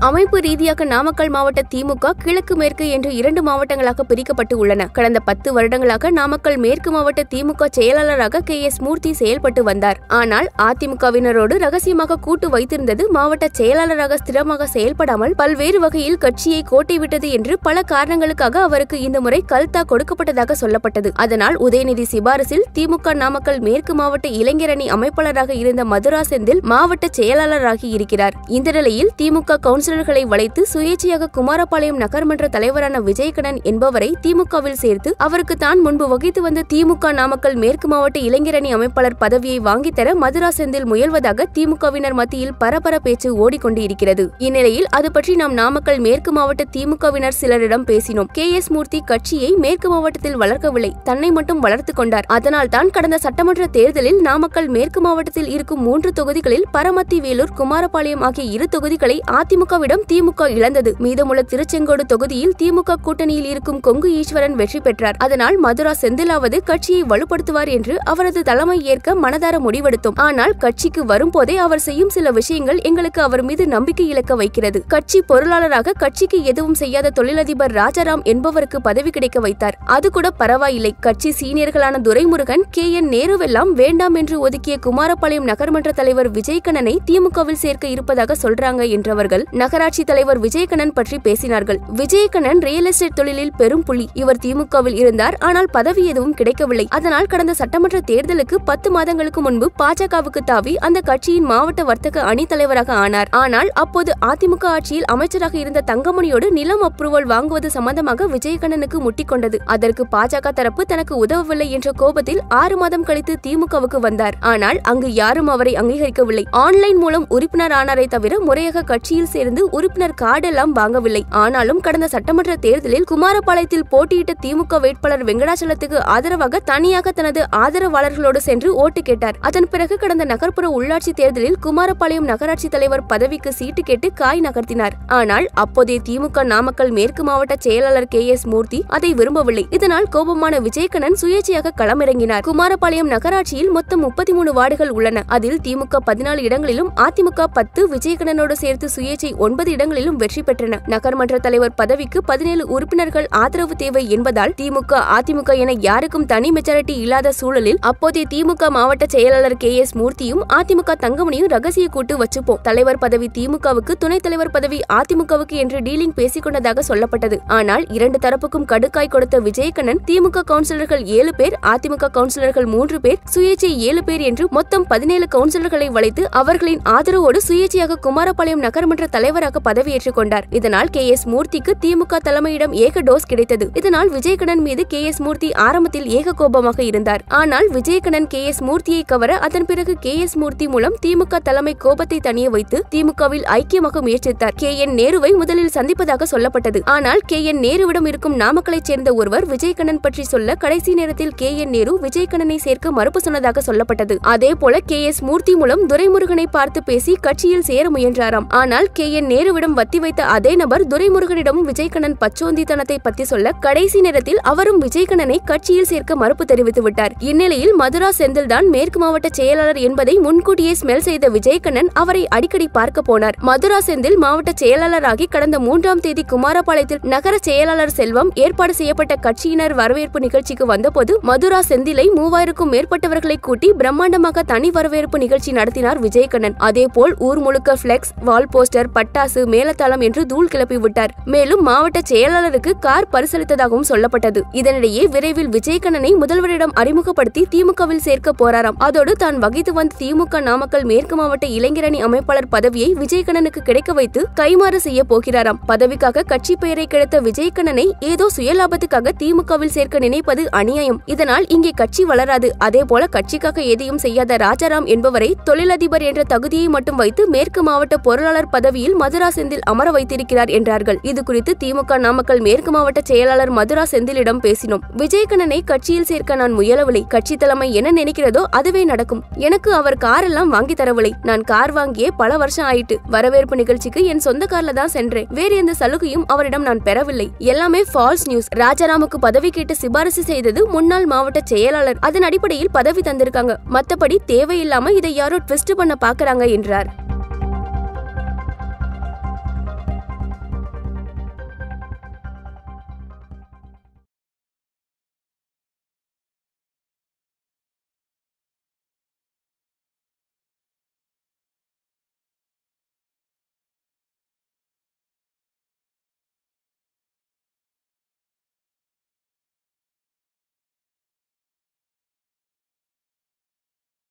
அமைப்பு ரீதியாக நாமக்கல் மாவட்ட திமுக கிழக்கு மேற்கு என்று இரண்டு மாவட்டங்களாக பிரிக்கப்பட்டு உள்ளன கடந்த பத்து வருடங்களாக நாமக்கல் மேற்கு மாவட்ட திமுக செயலாளராக கே எஸ் மூர்த்தி செயல்பட்டு வந்தார் ஆனால் அதிமுகவினரோடு ரகசியமாக கூட்டு வைத்திருந்தது மாவட்ட செயலாளராக ஸ்திரமாக செயல்படாமல் பல்வேறு வகையில் கட்சியை கோட்டை விட்டது என்று பல காரணங்களுக்காக அவருக்கு இந்த முறை கல்தா கொடுக்கப்பட்டதாக சொல்லப்பட்டது அதனால் உதயநிதி சிபாரிசில் திமுக நாமக்கல் மேற்கு மாவட்ட இளைஞரணி அமைப்பாளராக இருந்த மதுரா செந்தில் மாவட்ட செயலாளராகி இருக்கிறார் இந்த நிலையில் திமுக கவுன்சிலர்களை வளைத்து சுயேட்சையாக குமாரபாளையம் நகர்மன்ற தலைவரான விஜயகண்ணன் என்பவரை திமுகவில் சேர்த்து அவருக்கு தான் முன்பு வகித்து வந்த திமுக நாமக்கல் மேற்கு மாவட்ட இளைஞரணி அமைப்பாளர் பதவியை வாங்கித் தர மதுரா செந்தில் முயல்வதாக திமுகவினர் மத்தியில் பரபர பேச்சு ஓடிக்கொண்டு இருக்கிறது இந்நிலையில் அது பற்றி நாம் நாமக்கல் மேற்கு மாவட்ட திமுகவினர் சிலரிடம் பேசினோம் கே எஸ் மூர்த்தி கட்சியை மேற்கு மாவட்டத்தில் வளர்க்கவில்லை தன்னை மட்டும் வளர்த்துக் கொண்டார் அதனால் தான் கடந்த சட்டமன்ற தேர்தலில் நாமக்கல் மேற்கு மாவட்டத்தில் இருக்கும் மூன்று தொகுதிகளில் பரமத்தி வேலூர் குமாரபாளையம் ஆகிய இரு தொகுதிகளை அதிமுகவிடம் திமுக இழந்தது மீதமுள்ள திருச்செங்கோடு தொகுதியில் திமுக கூட்டணியில் இருக்கும் கொங்கு ஈஸ்வரன் வெற்றி பெற்றார் அதனால் மதுரா செந்திலாவது கட்சியை வலுப்படுத்துவார் என்று அவரது தலைமை ஏற்க மனதார முடிவெடுத்தோம் ஆனால் கட்சிக்கு வரும்போதே அவர் செய்யும் சில விஷயங்கள் எங்களுக்கு அவர் மீது நம்பிக்கை இழக்க வைக்கிறது கட்சி பொருளாளராக கட்சிக்கு எதுவும் செய்யாத தொழிலதிபர் ராஜாராம் என்பவருக்கு பதவி கிடைக்க வைத்தார் அது கூட பரவாயில்லை கட்சி சீனியர்களான துரைமுருகன் கே என் நேருவெல்லாம் வேண்டாம் என்று ஒதுக்கிய குமாரபாளையம் நகர்மன்ற தலைவர் விஜயகண்ணனை திமுகவில் சேர்க்க இருப்பதாக சொல்றாங்க என்றவர்கள் நகராட்சி தலைவர் விஜயகண்ணன் பற்றி பேசினார்கள் விஜயகண்ணன் ரியல் எஸ்டேட் தொழிலில் பெரும் புலி இவர் திமுகவில் இருந்தார் ஆனால் பதவி எதுவும் கிடைக்கவில்லை அதனால் கடந்த சட்டமன்ற தேர்தலுக்கு பத்து மாதங்களுக்கு முன்பு பாஜகவுக்கு தாவி அந்த கட்சியின் மாவட்ட வர்த்தக அணி தலைவராக ஆனார் ஆனால் அப்போது அதிமுக ஆட்சியில் அமைச்சராக இருந்த தங்கமணியோடு நிலம் அப்ரூவல் வாங்குவது சம்பந்தமாக விஜயகண்ணனுக்கு முட்டிக்கொண்டது அதற்கு பாஜக தரப்பு தனக்கு உதவவில்லை என்ற கோபத்தில் ஆறு மாதம் கழித்து திமுகவுக்கு வந்தார் ஆனால் அங்கு யாரும் அவரை அங்கீகரிக்கவில்லை ஆன்லைன் மூலம் உறுப்பினர் ஆனாரை தவிர முறையாக கட்சியில் சேர்ந்து உறுப்பினர் கார்டு எல்லாம் வாங்கவில்லை ஆனாலும் கடந்த சட்டமன்ற தேர்தலில் குமாரபாளையத்தில் போட்டியிட்ட திமுக வேட்பாளர் வெங்கடாச்சலத்துக்கு ஆதரவாக தனியாக தனது ஆதரவாளர்களோடு சென்று ஓட்டு கேட்டார் அதன் பிறகு கடந்த நகர்ப்புற உள்ளாட்சி தேர்தலில் குமாரபாளையம் நகராட்சி தலைவர் பதவிக்கு சீட்டு கேட்டு காய் நகர்த்தினார் ஆனால் அப்போதைய திமுக நாமக்கல் மேற்கு மாவட்ட செயலாளர் கே எஸ் மூர்த்தி அதை விரும்பவில்லை இதனால் கோபமான விஜயகண்ணன் சுயேட்சையாக களமிறங்கினார் குமாரபாளையம் நகராட்சியில் மொத்தம் முப்பத்தி மூணு வார்டுகள் உள்ளன அதில் திமுக பதினாலு இடங்களிலும் அதிமுக பத்து விஜயகண்ணனோடு சேர்த்து சுயேட்சை ஒன்பது இடங்களிலும் வெற்றி பெற்றன நகர்மன்ற தலைவர் பதவிக்கு பதினேழு உறுப்பினர்கள் ஆதரவு தேவை என்பதால் திமுக அதிமுக என யாருக்கும் தனி மெஜாரிட்டி இல்லாத சூழலில் அப்போதைய திமுக மாவட்ட செயலாளர் கே எஸ் மூர்த்தியும் அதிமுக தங்கமணியும் ரகசிய கூட்டு வச்சுப்போம் தலைவர் பதவி திமுகவுக்கு துணைத் தலைவர் பதவி அதிமுகவுக்கு என்று டீலிங் பேசிக் கொண்டதாக சொல்லப்பட்டது ஆனால் இரண்டு தரப்புக்கும் கடுக்காய் கொடுத்த விஜயகண்ணன் திமுக கவுன்சிலர்கள் ஏழு பேர் அதிமுக கவுன்சிலர்கள் மூன்று பேர் சுயேட்சை ஏழு பேர் என்று மொத்தம் பதினேழு கவுன்சிலர்களை வளைத்து அவர்களின் ஆதரவோடு சுயேட்சையாக குமாரபாளையம் நகரமன்ற தலைவராக பதவியேற்றுக் கொண்டார் இதனால் கே எஸ் மூர்த்திக்கு திமுக தலைமையிடம் ஏக டோஸ் கிடைத்தது இதனால் விஜயகண்ணன் மீது கே எஸ் மூர்த்தி ஆரம்பத்தில் ஏக கோபமாக இருந்தார் ஆனால் விஜயகண்ணன் கே எஸ் மூர்த்தியை கவர அதன் பிறகு கே எஸ் மூர்த்தி மூலம் திமுக தலைமை கோபத்தை தணிய வைத்து திமுகவில் ஐக்கியமாக முயற்சித்தார் கே என் நேருவை முதலில் சந்திப்பதாக சொல்லப்பட்டது ஆனால் கே என் நேருவிடம் இருக்கும் நாமக்கலைச் சேர்ந்த ஒருவர் விஜயகண்ணன் பற்றி சொல்ல கடைசி நேரத்தில் கே என் நேரு விஜயகண்ணனை சேர்க்க மறுப்பு சொன்னதாக சொல்லப்பட்டது அதே போல கே எஸ் மூர்த்தி மூலம் துரைமுருகனை பார்த்து பேசி கட்சியில் சேர முயன்றாராம் ஆனால் கே என் நேருவிடம் வத்தி வைத்த அதே நபர் துரைமுருகனிடமும் விஜயகண்ணன் பச்சோந்தித்தனத்தை பத்தி சொல்ல கடைசி நேரத்தில் அவரும் விஜயகண்ணனை கட்சியில் சேர்க்க மறுப்பு தெரிவித்து விட்டார் இந்நிலையில் மதுரா செந்தில்தான் மேற்கு மாவட்ட செயலாளர் என்பதை முன்கூட்டியே ஸ்மெல் செய்த விஜயகண்ணன் அவரை அடிக்கடி பார்க்க போனார் மதுரா செந்தில் மாவட்ட செயலாளராகி கடந்த மூன்றாம் தேதி குமாரபாளையத்தில் நகர செயலாளர் செல்வம் ஏற்பாடு செய்யப்பட்ட கட்சியினர் வரவேற்பு நிகழ்ச்சிக்கு வந்தபோது மதுரா செந்திலை மூவாயிரக்கும் மேற்பட்டவர்களை கூட்டி பிரம்மாண்டமாக தனி வரவேற்பு நிகழ்ச்சி நடத்தினார் விஜயகண்ணன் அதேபோல் ஊர் முழுக்க பிளெக்ஸ் வால் போஸ்டர் பட்டாசு மேலத்தாளம் என்று தூள் கிளப்பி விட்டார் மேலும் மாவட்ட செயலாளருக்கு கார் பரிசளித்ததாகவும் சொல்லப்பட்டது இதனிடையே விரைவில் விஜயகண்ணனை முதல்வரிடம் அறிமுகப்படுத்தி திமுகவில் சேர்க்க போறாராம் அதோடு தான் வகித்து வந்த திமுக நாமக்கல் மேற்கு மாவட்ட இளைஞரணி அமைப்பாளர் பதவியை விஜயகண்ணனுக்கு கிடைக்க வைத்து கைமாறு செய்ய போகிறாராம் பதவிக்காக கட்சி பெயரை கிடைத்த விஜயகண்ணனை ஏதோ சுயலாபத்துக்காக திமுகவில் சேர்க்க நினைப்பது அநியாயம் இதனால் இங்கே கட்சி வளராது அதே போல கட்சிக்காக எதையும் செய்யாத ராஜாராம் என்பவரை தொழிலதிபர் என்ற தகுதியை மட்டும் வைத்து மேற்கு மாவட்ட பொருளாளர் பதவியில் மதுரா செந்தில் அமர வைத்திருக்கிறார் என்றார்கள் இது குறித்து திமுக நாமக்கல் மேற்கு மாவட்ட செயலாளர் மதுரா செந்திலிடம் பேசினோம் விஜயகண்ணனை கட்சியில் சேர்க்க நான் முயலவில்லை கட்சி தலைமை என்ன நினைக்கிறதோ அதுவே நடக்கும் எனக்கு அவர் காரெல்லாம் வாங்கி தரவில்லை நான் கார் வாங்கியே பல வருஷம் ஆயிட்டு வரவேற்பு நிகழ்ச்சிக்கு என் சொந்த கார்ல தான் சென்றேன் வேறு எந்த சலுகையும் அவரிடம் நான் பெறவில்லை எல்லாமே ஃபால்ஸ் நியூஸ் ராஜாராமுக்கு பதவி கேட்டு சிபாரிசு செய்தது முன்னாள் மாவட்ட செயலாளர் அதன் அடிப்படையில் பதவி தந்திருக்காங்க மத்தபடி தேவையில்லாம இதை யாரோ ட்விஸ்ட் பண்ண பாக்குறாங்க என்றார்